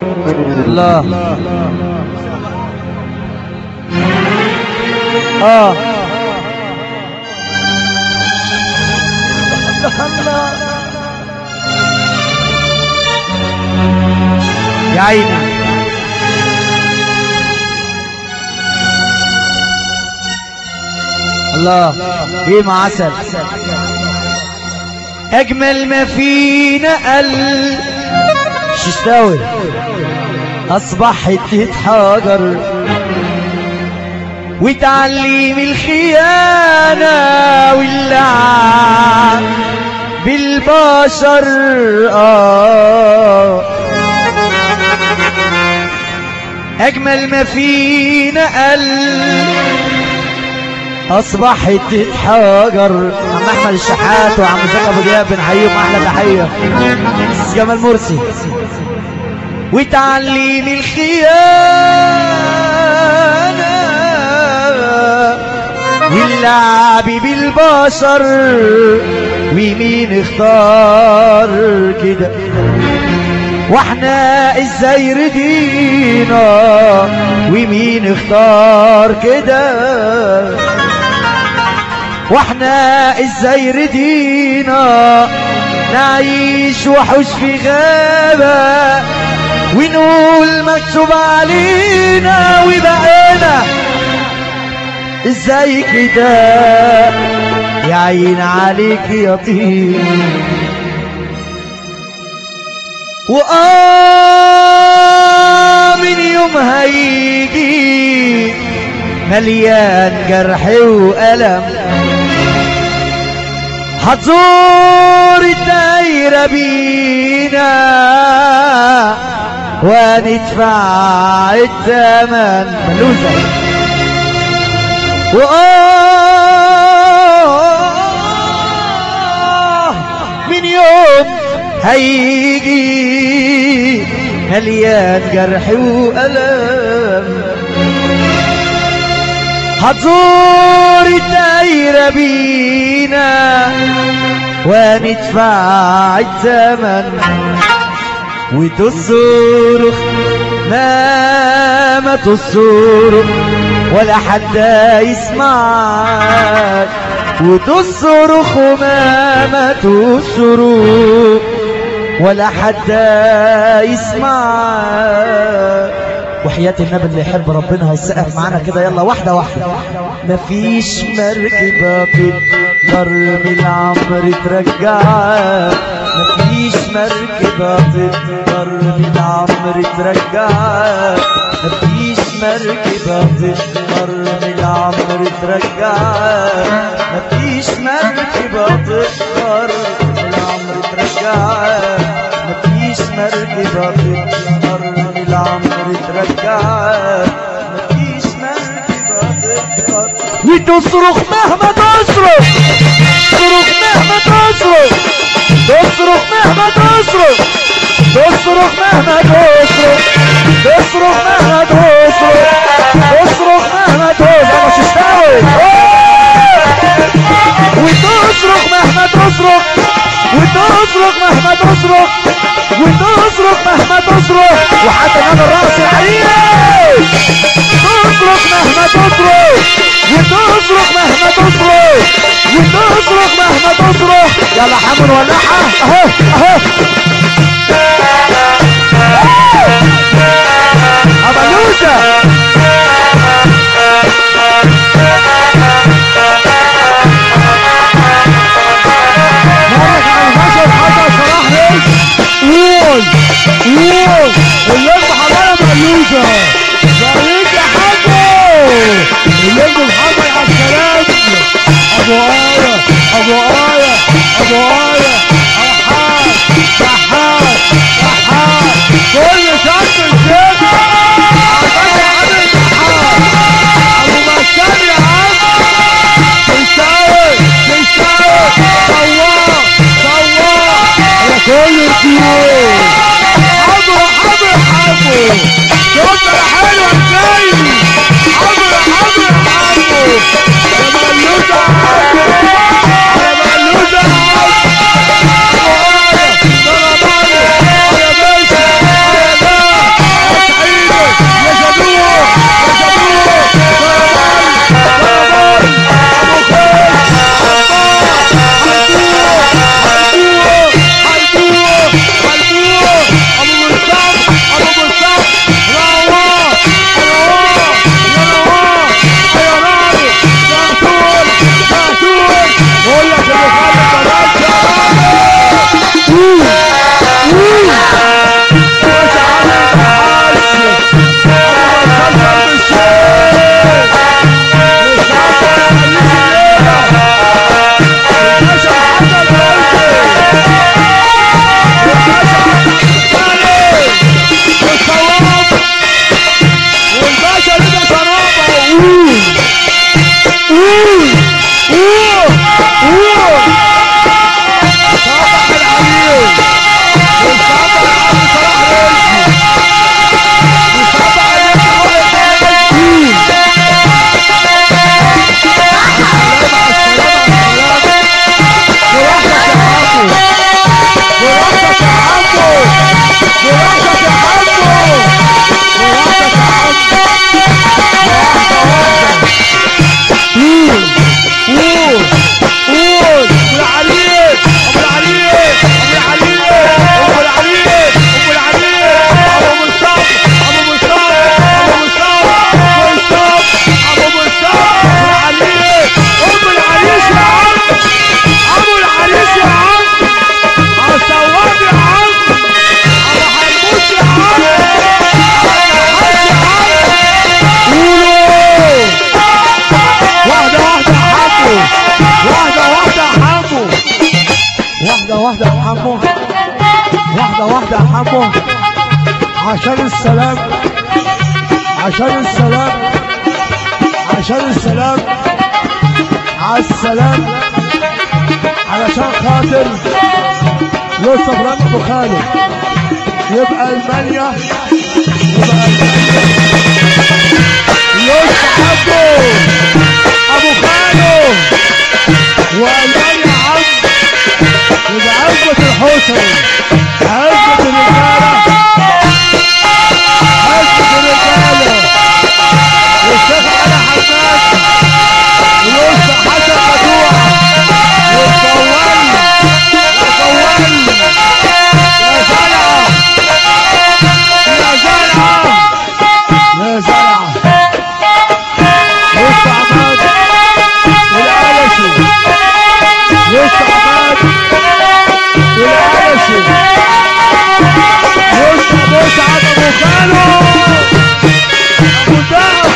الله اه يا عيني الله ايه مع عسل اجمل ما فينا قلب ششتاوي اصبح حته حجر وتعليم الخيانة واللعب بالبشر آه أجمل ما فينا قلب أصبح حتة حجر عم أحمد الشحات وعم زكي أبو دياب بنحييهم أحلى تحية جمال مرسي وتعليم الخيانة واللعب بالبشر ومين اختار كده واحنا ازاي رضينا ومين اختار كده واحنا ازاي رضينا نعيش وحوش في غابة ونقول مكتوب علينا وبقينا ازاي كده يا عين عليك يا طين وآه من يوم هيجي مليان جرح وألم هتزور الدايرة بينا وندفع الثمن ملوزة وآه من يوم هيجي مليان جرح وألم هتزور الدايرة بينا وندفع الثمن وتصرخ ما ما تصرخ ولا حد يسمعك وتصرخ ما ما تصرخ ولا حد يسمعك وحياة النبي اللي يحب ربنا هيسقف معانا كده يلا واحدة واحدة مفيش مركبة تقدر من العمر ترجعها مفيش مركبة تقدر من العمر ترجعها مفيش مركبة تقدر من العمر ترجعها مفيش مركبة تقدر من العمر ترجعها مفيش مركبة تقدر من العمر ترجعها مفيش مركبة تقدر وتصرخ مهما تصرخ تصرخ مهما تصرخ تصرخ مهما تصرخ تصرخ مهما تصرخ تصرخ مهما تصرخ تصرخ مهما تصرخ مش تستاوي وتصرخ مهما تصرخ وتصرخ مهما تصرخ وتصرخ مهما تصرخ وحتى نادى الراس العريس تصرخ مهما تصرخ وتصرخ مهما تصرخ وتصرخ مهما تصرخ يلا حمل ولعها اهو اهو ابلوزه مرة على البشر حصل صلاح ريش قول قول اللمبة حمالة مقلوزة زريك يا حاجة اللمبة محمد على السلام أبو آية أبو آية أبو آية أرحام سحاب سحاب كل شط الجبل عبد عامل سحاب أبو مسام يا عم تساوي تساوي سواق سواق يا كل الديون حبوا حبوا حبوا شوف يا حمو عشان السلام عشان السلام عشان السلام على السلام علشان خاطر يوسف رامي ابو خالد يبقى المانيا يبقى المانيا يوسف عبده ابو خالد والمانيا عم يبقى عزة الحسن عزة الرجالة عزة الرجالة والشيخ علي حماد ويوسف حسن فتوح والطوال والطوال يا زرعة يا زرعة يا زرعة يوسف عماد والعلشي يوسف عماد والعلشي يوسف مسعد ابو خالو ابو دهب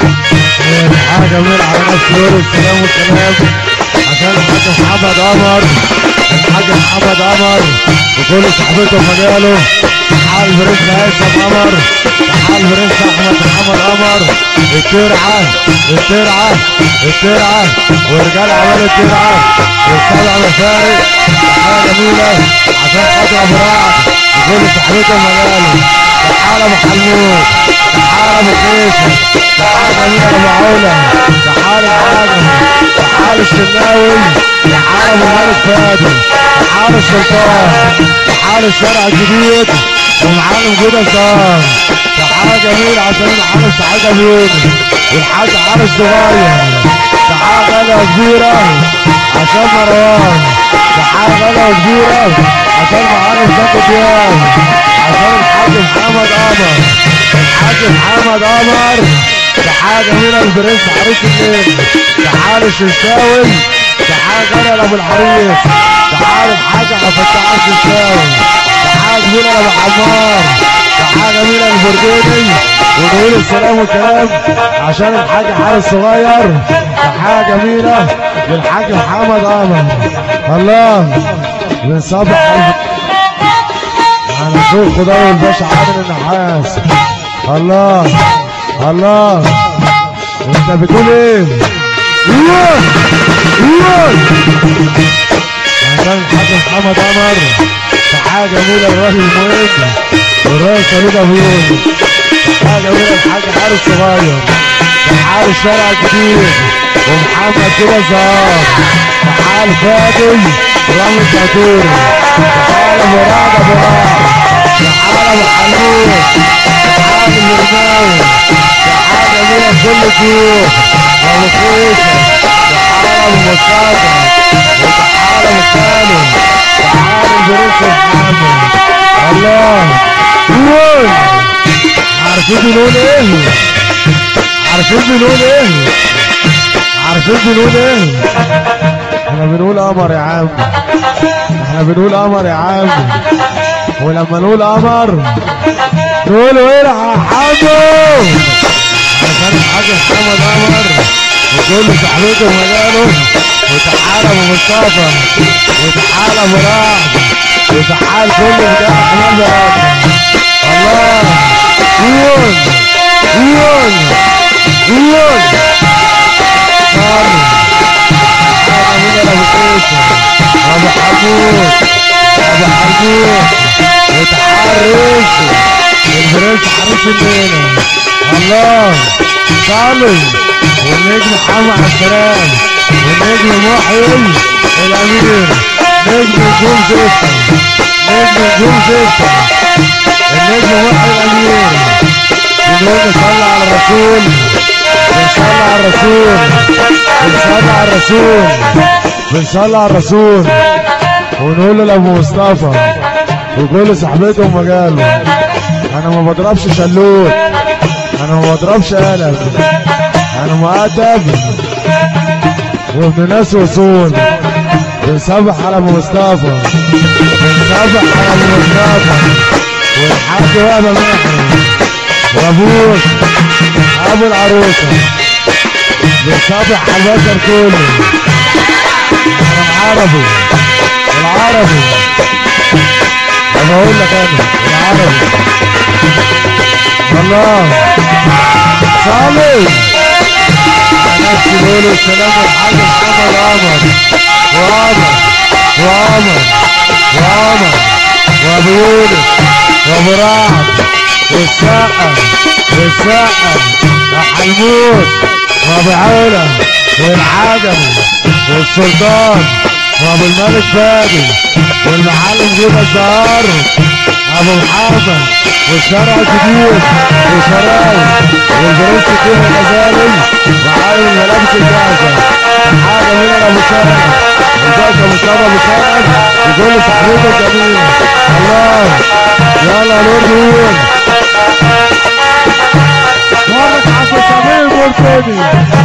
حاجة من على ناس نور السلام والسلام عشان الحاج محمد قمر الحاج محمد قمر وكل صحبته في مجاله تعال برنس هيثم قمر تعال برنس احمد محمد قمر الترعة الترعة الترعة ورجال اعمال الترعة والسبع مفارق حاجة جميلة عشان خاطر ابو رعد وكل صحبته في مجاله تعال ابو حلموت تعال ابو قيسر تعال امير ابو عولة تعال الحاجم تعال الشناوي تعال ابو مالك فادي تعال السلطان تعال الشارع الجديد ومعانا جودة صار تعال جميل عشان الحارس سعيد ابيوني والحاج عارف الصغير تعال غلا كبيرة عشان مروان تعال غلا كبيرة عشان معانا زكي دياب عشان الحاج محمد قمر الحاج محمد قمر تعال جميلة البرنس عريس الليل تعال الشنشاوي تعال غلا ابو الحريق تعال الحاج عبد الفتاح الشنشاوي تعال جميلة ابو حمار تعال جميلة البرديني ونقول السلام والكلام عشان الحاج حارس صغير تعال جميلة للحاج محمد قمر الله بنصبح على على سوق خضار والباشا عادل النحاس الله الله انت بتقول ايه؟ قول قول عشان الحاج محمد قمر تعال جميلة الراجل المهم والراجل سعيد ابويوني تعال جميلة الحاج حارس صغير تعال الشارع الجديد ومحمد كده زهار تعال فادي رامي الدكتوري تعال ابو رعد ابو رعد تعال ابو حلول تعال المرماوي تعال جميلة كل الضيوف ابو خوشه تعال ابو مصطفى وتعال ابو خالد تعال البرنس محمد الله قول عارفين بنقول ايه عارفين بنقول ايه عارفين بنقول ايه احنا بنقول قمر يا عم احنا بنقول قمر يا عم ولما نقول قمر نقولوا ايه يا حمو عشان الحاج محمد قمر وكل صاحبته ومجاله وتعال ابو مصطفى وتعال ابو رعد وتعال كل بتاع احمد الله قول قول قول صار انا من ابو قيسر ابو حمود ابو حمود وتعال ريسي البرنس حريص الليله الله صالح والنجم محمد عبد السلام والنجم محيي الامير نجم نجوم زيتة نجم نجوم زيتة النجم محيي الامير بنقول نصلي على الرسول بنصلي على الرسول بنصلي على الرسول بنصلي على الرسول ونقول له لابو مصطفى وكل صاحبته ومجاله انا ما بضربش شلوت انا ما بضربش قلم انا مؤدب وابن ناس وصول بنصبح على ابو مصطفى بنصبح على ابو مصطفى والحاج وهبه محرم وابوك ابو العروسه بنصبح على البشر كله العربي العربي انا اقول لك انا العربي الله صالح ناس يقولوا السلام الحاج محمد قمر وقمر وقمر وقمر وابو يونس وابو رعد والسقا والسقا وحلموت وابو علا والعجمي والسلطان وابو الملك فادي والمعلم جوده الزهر ابو محمد والشارع الجديد وشراوي والبروس الدين الغزالي وعالم الملابس الجاهزه حاجه من ابو سعد الباشا مصطفى ابو سعد يقول له صاحبته الجميل الله يلا نور نور مرة عبد السميع البركاني